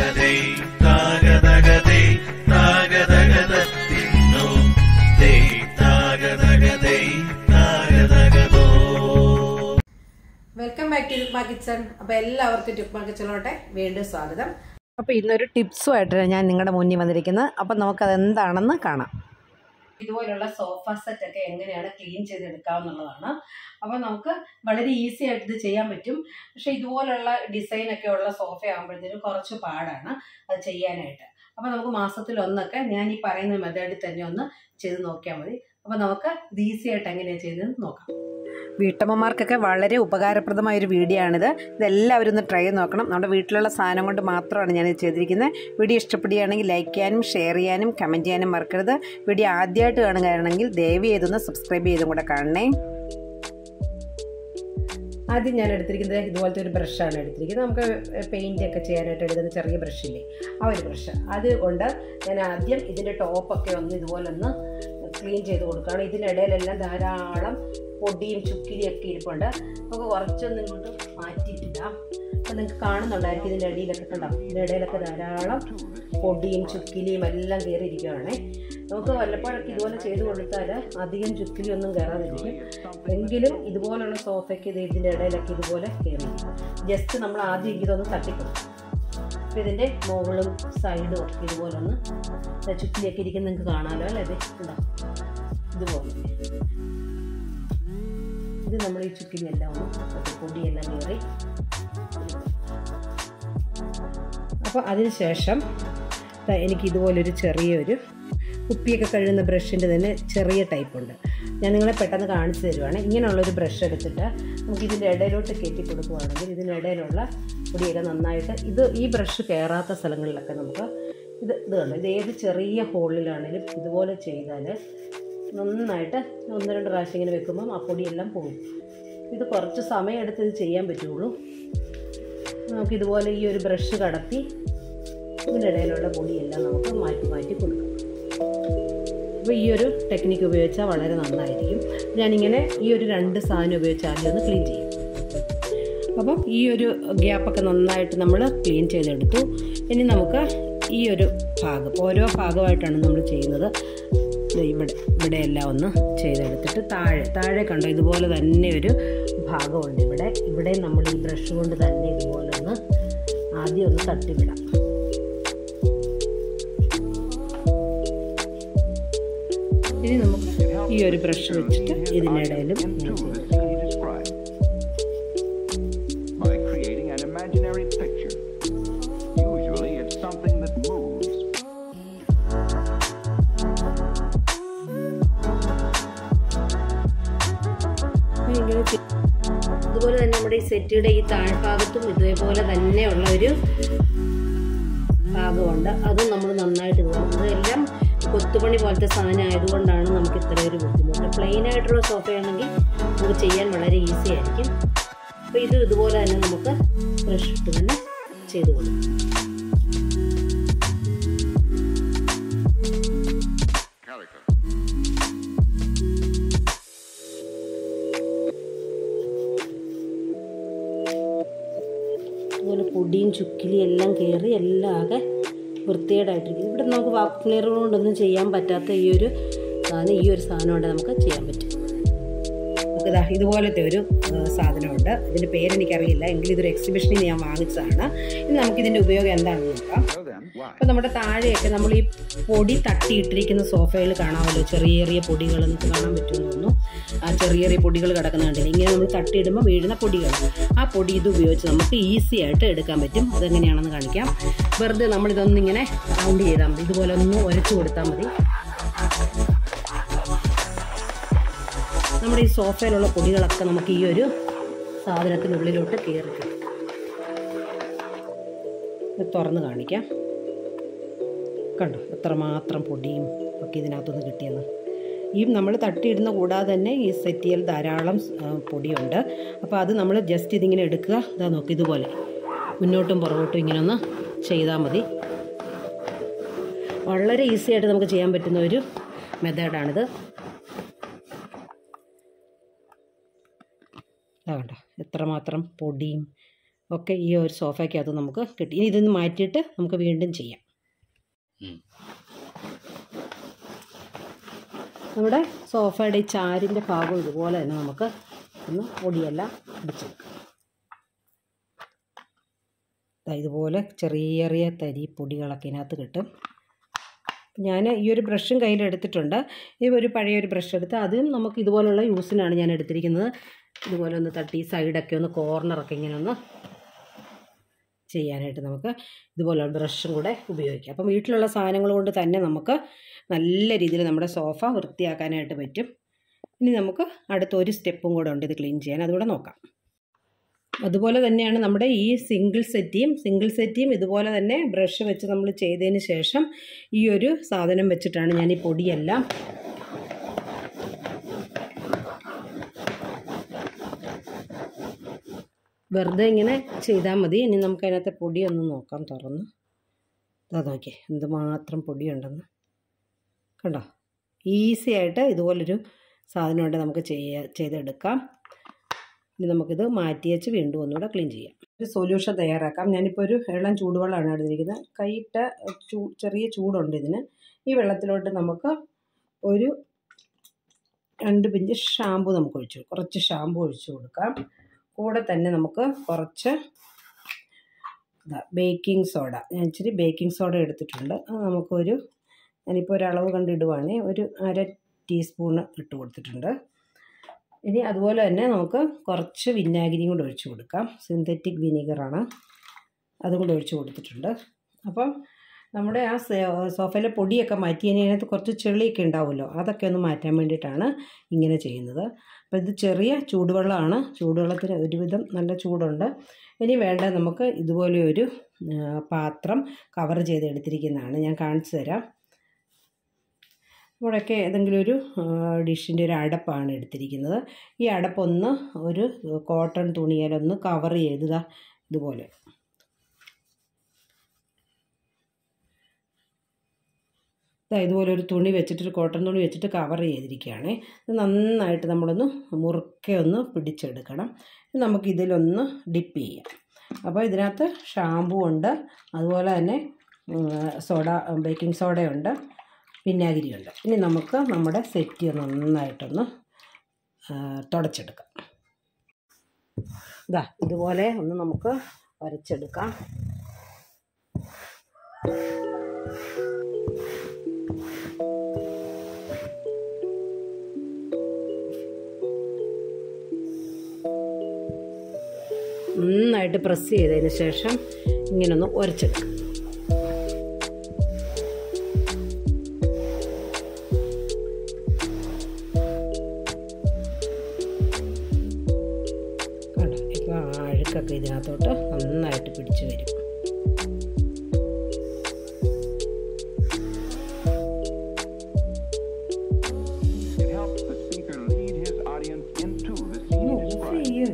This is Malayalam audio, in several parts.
താഗതഗതൈ താഗതഗതൈ താഗതഗതത്തിന്നു തൈ താഗതഗതൈ താഗതഗതോ വെൽക്കം ബാക്ക് ടു ടുക്മ കിച്ചൺ അപ്പോൾ എല്ലാവർക്കും ടുക്മ കിച്ചണിലോട്ടെ വീണ്ടും സ്വാഗതം അപ്പോൾ ഇന്നൊരു ടിപ്സുമായിട്ടാണ് ഞാൻ നിങ്ങളുടെ മുന്നിൽ വന്നിരിക്കുന്നത് അപ്പം നമുക്കത് എന്താണെന്ന് കാണാം ഇതുപോലുള്ള സോഫ സെറ്റ് ഒക്കെ എങ്ങനെയാണ് ക്ലീൻ ചെയ്തെടുക്കാവുന്നുള്ളതാണ് അപ്പോൾ നമുക്ക് വളരെ ഈസി ആയിട്ട് ഇത് ചെയ്യാൻ പറ്റും പക്ഷേ ഇതുപോലുള്ള ഡിസൈൻ ഒക്കെ ഉള്ള സോഫ ആകുമ്പോഴത്തേനും കുറച്ച് പാടാണ് അത് ചെയ്യാനായിട്ട് അപ്പോൾ നമുക്ക് മാസത്തിൽ ഒന്നൊക്കെ ഞാൻ ഈ പറയുന്ന മെത്തേഡിൽ തന്നെ ഒന്ന് ചെയ്ത് നോക്കിയാൽ മതി അപ്പോൾ നമുക്ക് ഇത് ഈസി ആയിട്ട് എങ്ങനെയാണ് ചെയ്തതെന്ന് നോക്കാം വീട്ടമ്മമാർക്കൊക്കെ വളരെ ഉപകാരപ്രദമായ ഒരു വീഡിയോ ആണിത് ഇതെല്ലാവരും ഒന്ന് ട്രൈ ചെയ്ത് നോക്കണം നമ്മുടെ വീട്ടിലുള്ള സാധനം കൊണ്ട് മാത്രമാണ് ഞാൻ ചെയ്തിരിക്കുന്നത് വീഡിയോ ഇഷ്ടപ്പെടുകയാണെങ്കിൽ ലൈക്ക് ചെയ്യാനും ഷെയർ ചെയ്യാനും കമൻറ്റ് ചെയ്യാനും മറക്കരുത് വീഡിയോ ആദ്യമായിട്ട് കാണുകയാണെങ്കിൽ ദയവ് ചെയ്തൊന്ന് സബ്സ്ക്രൈബ് ചെയ്തും കൂടെ കാണണേ ആദ്യം ഞാൻ എടുത്തിരിക്കുന്നത് ഇതുപോലത്തെ ഒരു ബ്രഷാണ് എടുത്തിരിക്കുന്നത് നമുക്ക് പെയിൻ്റ് ഒക്കെ ചെയ്യാനായിട്ട് എടുക്കുന്ന ചെറിയ ബ്രഷില്ലേ ആ ഒരു ബ്രഷ് അതുകൊണ്ട് ഞാൻ ആദ്യം ഇതിൻ്റെ ടോപ്പൊക്കെ ഒന്ന് ഇതുപോലെ ഒന്ന് ക്ലീൻ ചെയ്ത് കൊടുക്കുകയാണ് ഇതിനിടയിലെല്ലാം ധാരാളം പൊടിയും ചുക്കിരിയും ഒക്കെ ഇരിപ്പുണ്ട് നമുക്ക് കുറച്ചൊന്നും ഇങ്ങോട്ട് മാറ്റിയിട്ടിടാം അപ്പം നിങ്ങൾക്ക് കാണുന്നുണ്ടായിരിക്കും ഇതിൻ്റെ അടിയിലൊക്കെ കണ്ടാം ഇതിൻ്റെ ഇടയിലൊക്കെ ധാരാളം പൊടിയും ചുക്കിലിയും എല്ലാം കയറിയിരിക്കുകയാണേ നമുക്ക് വല്ലപ്പോഴൊക്കെ ഇതുപോലെ ചെയ്ത് കൊടുത്താൽ അധികം ചുക്കിലി ഒന്നും കയറാതിരിക്കും എങ്കിലും ഇതുപോലുള്ള സോഫയ്ക്ക് ഇത് ഇതിൻ്റെ ഇടയിലൊക്കെ ഇതുപോലെ കയറിയിരിക്കും ജസ്റ്റ് നമ്മൾ ആദ്യം ഇതൊന്ന് തട്ടിക്കൊടുക്കും അപ്പോൾ ഇതിൻ്റെ മുകളും സൈഡും ഒക്കെ ഇതുപോലെ ഒന്ന് ചുറ്റിലൊക്കെ ഇരിക്കുന്ന നിങ്ങൾക്ക് കാണാമല്ലോ അല്ലേ ഇത് ഉണ്ടോ ഇതുപോലെ ഇത് നമ്മൾ ഈ ചുക്കിലെല്ലാം ഒന്ന് പൊടിയെല്ലാം കയറി അപ്പോൾ അതിന് ശേഷം ദാ എനിക്ക് ഇതുപോലൊരു ചെറിയൊരു കുപ്പിയൊക്കെ കഴുകുന്ന ബ്രഷിൻ്റെ തന്നെ ചെറിയ ടൈപ്പ് ഉണ്ട് ഞാൻ നിങ്ങളെ പെട്ടെന്ന് കാണിച്ചു തരുവാണ് ഇങ്ങനെയുള്ളൊരു ബ്രഷ് എടുത്തിട്ട് നമുക്ക് ഇതിൻ്റെ ഇടയിലോട്ട് കയറ്റി കൊടുക്കുകയാണെങ്കിൽ ഇതിനിടയിലുള്ള പൊടിയൊക്കെ നന്നായിട്ട് ഇത് ഈ ബ്രഷ് കയറാത്ത സ്ഥലങ്ങളിലൊക്കെ നമുക്ക് ഇത് ഇത് കണ്ടു ഇത് ഏത് ചെറിയ ഹോളിലാണെങ്കിലും ഇതുപോലെ ചെയ്താൽ നന്നായിട്ട് ഒന്ന് രണ്ട് പ്രാവശ്യം ഇങ്ങനെ വെക്കുമ്പം ആ പൊടിയെല്ലാം പോകും ഇത് കുറച്ച് സമയം എടുത്ത് ഇത് ചെയ്യാൻ പറ്റുള്ളൂ നമുക്ക് ഇതുപോലെ ഈ ഒരു ബ്രഷ് കടത്തി ഇതിനിടയിലുള്ള പൊടിയെല്ലാം നമുക്ക് മാറ്റി മാറ്റി കൊടുക്കാം അപ്പോൾ ഈ ഒരു ടെക്നിക്ക് ഉപയോഗിച്ചാൽ വളരെ നന്നായിരിക്കും ഞാനിങ്ങനെ ഈ ഒരു രണ്ട് സാധനം ഉപയോഗിച്ച് ആദ്യം ഒന്ന് ക്ലീൻ ചെയ്യും അപ്പം ഈ ഒരു ഗ്യാപ്പൊക്കെ നന്നായിട്ട് നമ്മൾ ക്ലീൻ ചെയ്തെടുത്തു ഇനി നമുക്ക് ഈ ഒരു ഭാഗം ഓരോ ഭാഗമായിട്ടാണ് നമ്മൾ ചെയ്യുന്നത് ദേ ഇവിടെ ഇവിടെ എല്ലാം ഒന്ന് ചെയ്തെടുത്തിട്ട് താഴെ താഴെ കണ്ടോ ഇതുപോലെ തന്നെ ഒരു ഭാഗമുണ്ട് ഇവിടെ ഇവിടെ നമ്മൾ ഈ ബ്രഷ് കൊണ്ട് തന്നെ ഇതുപോലെ ഒന്ന് ആദ്യം ഒന്ന് തട്ടിവിടാം ഇനി നമുക്ക് ഈ ഒരു ബ്രഷ് വെച്ചിട്ട് ഇതിനിടയിലും ഇങ്ങനെ ചെയ്തെടുക്കാം. Can you describe? By creating an imaginary picture. Usually it's something that moves. അപ്പോൾ ഇങ്ങനെ ചെ- അതുപോലെ തന്നെ നമ്മുടെ ഈ സെറ്റിയുടെ ഈ താഴ്ഭാഗത്തും ഇതേപോലെ തന്നെയുള്ള ഒരു ഭാഗമുണ്ട് അതും നമ്മൾ നന്നായിട്ട് ഇതുപോലെ ഇതെല്ലാം കൊത്തുപണി പോലത്തെ സാധനം ആയതുകൊണ്ടാണ് നമുക്ക് ഇത്ര ഒരു ബുദ്ധിമുട്ട് പ്ലെയിൻ ആയിട്ടുള്ള സോഫയാണെങ്കിൽ നമുക്ക് ചെയ്യാൻ വളരെ ഈസി ആയിരിക്കും അപ്പോൾ ഇത് ഇതുപോലെ തന്നെ നമുക്ക് ബ്രഷ് ഇട്ട് തന്നെ ചെയ്ത് കൊടുക്കും അതുപോലെ പൊടിയും ചുക്കിലിയും എല്ലാം കയറി എല്ലാം ആകെ വൃത്തികേടായിട്ടിരിക്കും ഇവിടെ നമുക്ക് വാക്ക് ക്ലിയർ കൊണ്ടൊന്നും ചെയ്യാൻ പറ്റാത്ത ഈ ഒരു സാധനം ഈ ഒരു സാധനം കൊണ്ട് നമുക്ക് ചെയ്യാൻ പറ്റും നമുക്ക് ദാ ഇതുപോലത്തെ ഒരു ആ, സാധനമുണ്ട് ഇതിൻ്റെ പേരെനിക്കറിയില്ല എങ്കിലും ഇതൊരു എക്സിബിഷനിൽ ഞാൻ വാങ്ങിച്ചതാണ് ഇനി നമുക്കിതിൻ്റെ ഉപയോഗം എന്താണെന്ന് നോക്കാം So then, why? അപ്പോൾ നമ്മുടെ താഴെയൊക്കെ നമ്മൾ ഈ പൊടി തട്ടിയിട്ടിരിക്കുന്ന സോഫയിൽ കാണാമല്ലോ ചെറിയ ചെറിയ പൊടികൾ നമുക്ക് കാണാൻ പറ്റുമെന്ന് തോന്നുന്നു ആ ചെറിയ ചെറിയ പൊടികൾ കിടക്കുന്നുണ്ട് ഇങ്ങനെ നമ്മൾ തട്ടിയിടുമ്പോൾ വീഴുന്ന പൊടികൾ ആ പൊടി ഇത് ഉപയോഗിച്ച് നമുക്ക് ഈസി ആയിട്ട് എടുക്കാൻ പറ്റും അതെങ്ങനെയാണെന്ന് കാണിക്കാം വെറുതെ നമ്മളിതൊന്നിങ്ങനെ റൗണ്ട് ചെയ്താൽ മതി ഇതുപോലെ ഒന്ന് ഉരച്ചു കൊടുത്താൽ മതി നമ്മുടെ ഈ സോഫയിലുള്ള പൊടികളൊക്കെ നമുക്ക് ഈ ഒരു സാധനത്തിനുള്ളിലോട്ട് കയറി കിട്ടും ഇത് തുറന്ന് കാണിക്കാം കണ്ടോ എത്രമാത്രം പൊടിയും ഒക്കെ ഇതിനകത്തുനിന്ന് കിട്ടിയെന്ന് ഈ നമ്മൾ തട്ടിയിടുന്ന കൂടാതെ തന്നെ ഈ സെറ്റിയിൽ ധാരാളം ആ, പൊടിയുണ്ട് അപ്പോൾ അത് നമ്മൾ ജസ്റ്റ് ഇതിങ്ങനെ എടുക്കുക ഇതാ നോക്കി ഇതുപോലെ മുന്നോട്ടും പുറകോട്ടും ഇങ്ങനെ ഒന്ന് ചെയ്താൽ മതി വളരെ ഈസി ആയിട്ട് നമുക്ക് ചെയ്യാൻ പറ്റുന്ന ഒരു മെത്തേഡാണിത് ഇതാ കണ്ടോ എത്രമാത്രം പൊടിയും ഒക്കെ ഈ ഒരു സോഫയ്ക്കകത്ത് നമുക്ക് കിട്ടി ഇനി ഇതൊന്ന് മാറ്റിയിട്ട് നമുക്ക് വീണ്ടും ചെയ്യാം ഉം. നമ്മുടെ സോഫയുടെ ഈ ചാരിൻ്റെ ഭാഗം ഇതുപോലെ തന്നെ നമുക്ക് ഒന്ന് പൊടിയെല്ലാം അടിച്ചെടുക്കാം ദാ ഇതുപോലെ ചെറിയ ചെറിയ തരി പൊടികളൊക്കെ ഇതിനകത്ത് കിട്ടും ഞാൻ ഈ ഒരു ബ്രഷും കയ്യിലെടുത്തിട്ടുണ്ട് ഈ ഒരു പഴയ ഒരു ബ്രഷ് എടുത്ത് അതും നമുക്ക് ഇതുപോലുള്ള യൂസിനാണ് ഞാൻ എടുത്തിരിക്കുന്നത് ഇതുപോലെ ഒന്ന് തട്ടി സൈഡൊക്കെ ഒന്ന് കോർണറൊക്കെ ഇങ്ങനെ ഒന്ന് ചെയ്യാനായിട്ട് നമുക്ക് ഇതുപോലുള്ള ബ്രഷും കൂടെ ഉപയോഗിക്കാം അപ്പം വീട്ടിലുള്ള സാധനങ്ങൾ കൊണ്ട് തന്നെ നമുക്ക് നല്ല രീതിയിൽ നമ്മുടെ സോഫ വൃത്തിയാക്കാനായിട്ട് പറ്റും ഇനി നമുക്ക് അടുത്ത ഒരു സ്റ്റെപ്പും കൂടെ ഉണ്ട് ഇത് ക്ലീൻ ചെയ്യാൻ അതുകൂടെ നോക്കാം അതുപോലെ തന്നെയാണ് നമ്മുടെ ഈ സിംഗിൾ സെറ്റിയും സിംഗിൾ സെറ്റിയും ഇതുപോലെ തന്നെ ബ്രഷ് വെച്ച് നമ്മൾ ചെയ്തതിന് ശേഷം ഈ ഒരു സാധനം വെച്ചിട്ടാണ് ഞാൻ ഈ പൊടിയെല്ലാം വെറുതെ ഇങ്ങനെ ചെയ്താൽ മതി ഇനി നമുക്ക് അതിനകത്തെ പൊടി ഒന്ന് നോക്കാം തുറന്ന് ഇതാ നോക്കിയേ എന്തുമാത്രം പൊടിയുണ്ടെന്ന് കണ്ടോ ഈസി ആയിട്ട് ഇതുപോലൊരു സാധനമുണ്ട് നമുക്ക് ചെയ്യ ചെയ്തെടുക്കാം ഇനി നമുക്കിത് മാറ്റി വെച്ച് വീണ്ടും ഒന്നുകൂടെ ക്ലീൻ ചെയ്യാം ഒരു സൊല്യൂഷൻ തയ്യാറാക്കാം ഞാനിപ്പോൾ ഒരു ഇളം ചൂടുവെള്ളമാണ് എടുത്തിരിക്കുന്നത് കൈയിട്ട ചൂ ചെറിയ ചൂടുണ്ട് ഇതിന് ഈ വെള്ളത്തിലോട്ട് നമുക്ക് ഒരു രണ്ട് പിഞ്ച് ഷാമ്പു നമുക്ക് ഒഴിച്ചു കുറച്ച് ഷാമ്പു ഒഴിച്ചു കൊടുക്കാം കൂടെ തന്നെ നമുക്ക് കുറച്ച് ബേക്കിംഗ് സോഡ ഞാൻ ഇച്ചിരി ബേക്കിംഗ് സോഡ എടുത്തിട്ടുണ്ട് അത് നമുക്കൊരു ഞാനിപ്പോൾ ഒരു അളവ് കണ്ടിടുവാണേ ഒരു അര ടീസ്പൂണ് ഇട്ട് കൊടുത്തിട്ടുണ്ട് ഇനി അതുപോലെ തന്നെ നമുക്ക് കുറച്ച് വിനാഗിരിയും കൂടെ ഒഴിച്ചു കൊടുക്കാം സിന്തറ്റിക് വിനീഗറാണ് അതും കൂടെ ഒഴിച്ചു കൊടുത്തിട്ടുണ്ട് അപ്പം നമ്മുടെ ആ സേ- സോഫയിലെ പൊടിയൊക്കെ മാറ്റി ഇനി അതിനകത്ത് കുറച്ച് ചെളിയൊക്കെ ഉണ്ടാവുമല്ലോ അതൊക്കെ ഒന്ന് മാറ്റാൻ വേണ്ടിയിട്ടാണ് ഇങ്ങനെ ചെയ്യുന്നത് അപ്പോൾ ഇത് ചെറിയ ചൂടുവെള്ളമാണ് ചൂടുവെള്ളത്തിന് ഒരുവിധം നല്ല ചൂടുണ്ട് ഇനി വേണ്ട നമുക്ക് ഇതുപോലെ ഒരു ആ, പാത്രം കവർ ചെയ്ത് എടുത്തിരിക്കുന്നതാണ് ഞാൻ കാണിച്ചു തരാം ഇവിടെയൊക്കെ ഏതെങ്കിലും ഒരു ഡിഷിൻ്റെ ഒരു അടപ്പാണ് എടുത്തിരിക്കുന്നത് ഈ അടപ്പൊന്ന് ഒരു കോട്ടൺ തുണിയിലൊന്ന് കവർ ചെയ്തതാ ഇതുപോലെ ദാ ഇതുപോലെ ഒരു തുണി വെച്ചിട്ട് ഒരു കോട്ടൺ തുണി വെച്ചിട്ട് കവർ ചെയ്തിരിക്കുകയാണ് ഇത് നന്നായിട്ട് നമ്മളൊന്ന് മുറുക്കെ ഒന്ന് പിടിച്ചെടുക്കണം ഇത് നമുക്ക് ഇതിലൊന്ന് ഡിപ്പ് ചെയ്യാം അപ്പോൾ ഇതിനകത്ത് ഷാമ്പു ഉണ്ട് അതുപോലെ തന്നെ ഉം, സോഡ ബേക്കിംഗ് സോഡയുണ്ട് വിനാഗിരിയുണ്ട് ഇനി നമുക്ക് നമ്മുടെ സെറ്റ് നന്നായിട്ടൊന്ന് ആ, തുടച്ചെടുക്കാം ഇതാ ഇതുപോലെ ഒന്ന് നമുക്ക് വരച്ചെടുക്കാം നന്നായിട്ട് പ്രസ് ചെയ്തതിന് ശേഷം ഇങ്ങനൊന്ന് ഉരച്ചെടുക്കാം കണ്ടോ ഇപ്പോൾ അഴുക്കൊക്കെ ഇതിനകത്തോട്ട് നന്നായിട്ട് പിടിച്ചു വരും It helps the speaker lead his audience into the scene he describes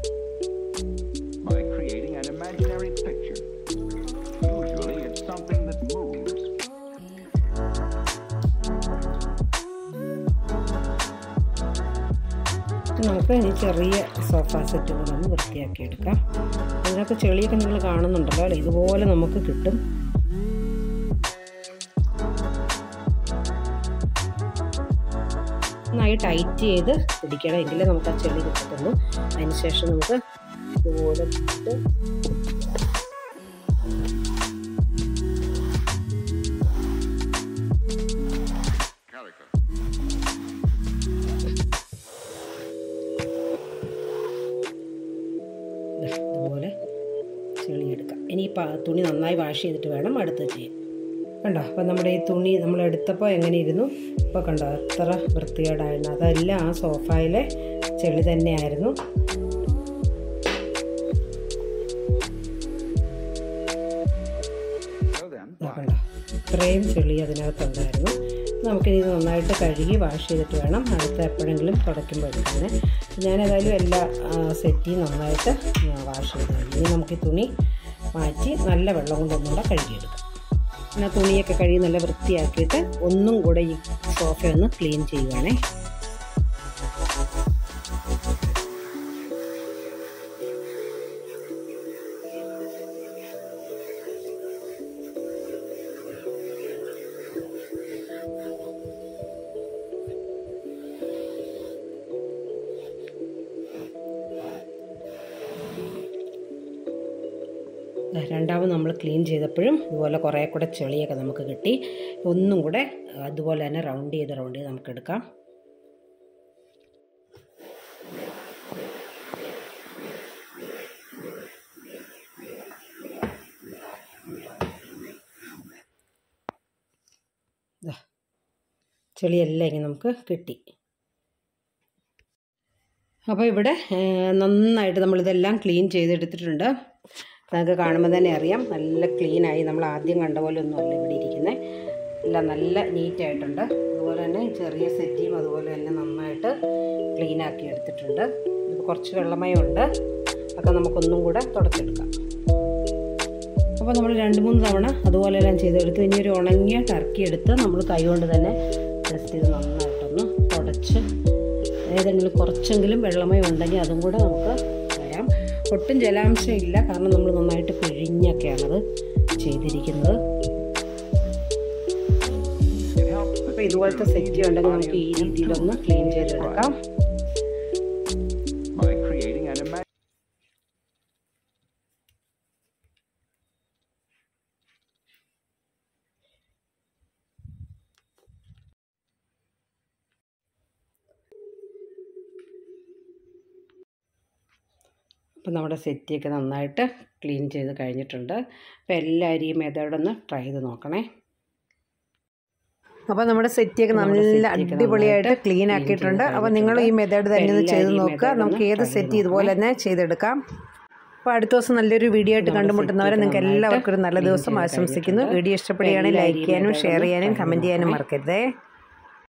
by creating an imaginary picture. Usually, it's something that moves. നമുക്ക് ഇനി ചെറിയ സോഫ സെറ്റുകളൊന്ന് വൃത്തിയാക്കി എടുക്കാം അതിനകത്ത് ചെളിയൊക്കെ നിങ്ങൾ കാണുന്നുണ്ടല്ലോ അല്ലേ ഇതുപോലെ നമുക്ക് കിട്ടും നന്നായി ടൈറ്റ് ചെയ്ത് പിടിക്കണം എങ്കിലേ നമുക്ക് ആ ചെളി കിട്ടത്തുള്ളൂ അതിന് ശേഷം നമുക്ക് ഇതുപോലെ ഇട്ട് ദാ ഇതുപോലെ ചെളിയെടുക്കാം ഇനി ഈ പ- തുണി നന്നായി വാഷ് ചെയ്തിട്ട് വേണം അടുത്ത് ചെയ്യാൻ കണ്ടോ അപ്പം നമ്മുടെ ഈ തുണി നമ്മൾ എടുത്തപ്പോൾ എങ്ങനെ ഇരുന്നു ഇപ്പോൾ കണ്ടോ എത്ര വൃത്തികേടായിരുന്നു അതെല്ലാം ആ സോഫയിലെ ചെളി തന്നെയായിരുന്നു So then, ഇതാ കണ്ടോ ഇത്രയും ചെളി അതിനകത്തുണ്ടായിരുന്നു നമുക്കിനി ഇത് നന്നായിട്ട് കഴുകി വാഷ് ചെയ്തിട്ട് വേണം അടുത്ത എപ്പോഴെങ്കിലും തുടയ്ക്കുമ്പോൾ എടുക്കാൻ ഞാൻ ഏതായാലും എല്ലാ സെറ്റിയും നന്നായിട്ട് വാഷ് ചെയ്ത് കഴിഞ്ഞു ഇനി നമുക്ക് ഈ തുണി മാറ്റി നല്ല വെള്ളം കൊണ്ട് ഒന്നുകൂടെ കഴുകിയെടുക്കാം പിന്നെ തുണിയൊക്കെ കഴുകി നല്ല വൃത്തിയാക്കിയിട്ട് ഒന്നും കൂടെ ഈ സോഫ ഒന്ന് ക്ലീൻ ചെയ്യുവാണേ ദാ രണ്ടാമത് നമ്മൾ ക്ലീൻ ചെയ്തപ്പോഴും ഇതുപോലെ കുറേ കൂടെ ചെളിയൊക്കെ നമുക്ക് കിട്ടി ഒന്നും കൂടെ അതുപോലെ തന്നെ റൗണ്ട് ചെയ്ത് റൗണ്ട് ചെയ്ത് നമുക്ക് എടുക്കാം ദാ, ചെളിയെല്ലാം ഇങ്ങനെ നമുക്ക് കിട്ടി അപ്പോൾ ഇവിടെ ഏഹ്, നന്നായിട്ട് നമ്മളിതെല്ലാം ക്ലീൻ ചെയ്തെടുത്തിട്ടുണ്ട് നമുക്ക് കാണുമ്പോൾ തന്നെ അറിയാം നല്ല ക്ലീനായി നമ്മൾ ആദ്യം കണ്ട പോലെ ഒന്നും അല്ല ഇവിടെ ഇരിക്കുന്നത് എല്ലാം നല്ല നീറ്റായിട്ടുണ്ട് അതുപോലെ തന്നെ ചെറിയ സെറ്റിയും അതുപോലെ തന്നെ നന്നായിട്ട് ക്ലീനാക്കി എടുത്തിട്ടുണ്ട് ഇത് കുറച്ച് വെള്ളമയമുണ്ട് ഒക്കെ നമുക്കൊന്നും കൂടെ തുടച്ചെടുക്കാം അപ്പോൾ നമ്മൾ രണ്ട് മൂന്ന് തവണ അതുപോലെ എല്ലാം ചെയ്തെടുത്ത് ഇനി ഒരു ഉണങ്ങിയ ടർക്കി എടുത്ത് നമ്മൾ കൈകൊണ്ട് തന്നെ ജസ്റ്റ് ഇത് നന്നായിട്ടൊന്ന് തുടച്ച് ഏതെങ്കിലും കുറച്ചെങ്കിലും വെള്ളമയം ഉണ്ടെങ്കിൽ അതും കൂടെ നമുക്ക് വരാം ഒട്ടും ജലാംശം ഇല്ല കാരണം നമ്മൾ നന്നായിട്ട് പിഴിഞ്ഞൊക്കെയാണത് ചെയ്തിരിക്കുന്നത് It helps the അപ്പോൾ ഇതുപോലത്തെ സെറ്റ് ഉണ്ടെങ്കിൽ നമുക്ക് ഈ രീതിയിലൊന്ന് ക്ലീൻ ചെയ്തെടുക്കാം by creating an imagine അപ്പോൾ നമ്മുടെ സെറ്റിയൊക്കെ നന്നായിട്ട് ക്ലീൻ ചെയ്ത് കഴിഞ്ഞിട്ടുണ്ട് അപ്പോൾ എല്ലാവരും ഈ മെത്തേഡൊന്ന് ട്രൈ ചെയ്ത് നോക്കണേ അപ്പോൾ നമ്മുടെ സെറ്റിയൊക്കെ നമ്മുടെ നല്ല സെറ്റിയൊക്കെ അടിപൊളിയായിട്ട് നന്നായിട്ട് ക്ലീൻ clean ആക്കിയിട്ടുണ്ട് ചെയ്ത് അപ്പോൾ നിങ്ങൾ ഈ മെത്തേഡ് തന്നെ ഒന്ന് എല്ലാവരും ചെയ്ത് ഈ നോക്കുക method നമുക്ക് ഒന്ന് ഏത് try ചെയ്ത് സെറ്റ് ഇതുപോലെ തന്നെ ചെയ്തെടുക്കാം അപ്പോൾ അടുത്ത ദിവസം നല്ലൊരു വീഡിയോ ആയിട്ട് നമ്മുടെ കണ്ടുമുട്ടുന്നവരെ സെറ്റിയൊക്കെ നിങ്ങൾക്ക് നന്നായിട്ട് എല്ലാവർക്കും ഒരു നല്ല clean ദിവസം ചെയ്ത് ആശംസിക്കുന്നു കഴിഞ്ഞിട്ടുണ്ട്. വീഡിയോ ഇഷ്ടപ്പെടുകയാണെങ്കിൽ അപ്പോൾ ലൈക്ക് ചെയ്യാനും എല്ലാവരും ഈ ഷെയർ method ചെയ്യാനും ഒന്ന് കമൻറ്റ് try ചെയ്യാനും ചെയ്ത് മറക്കരുതേ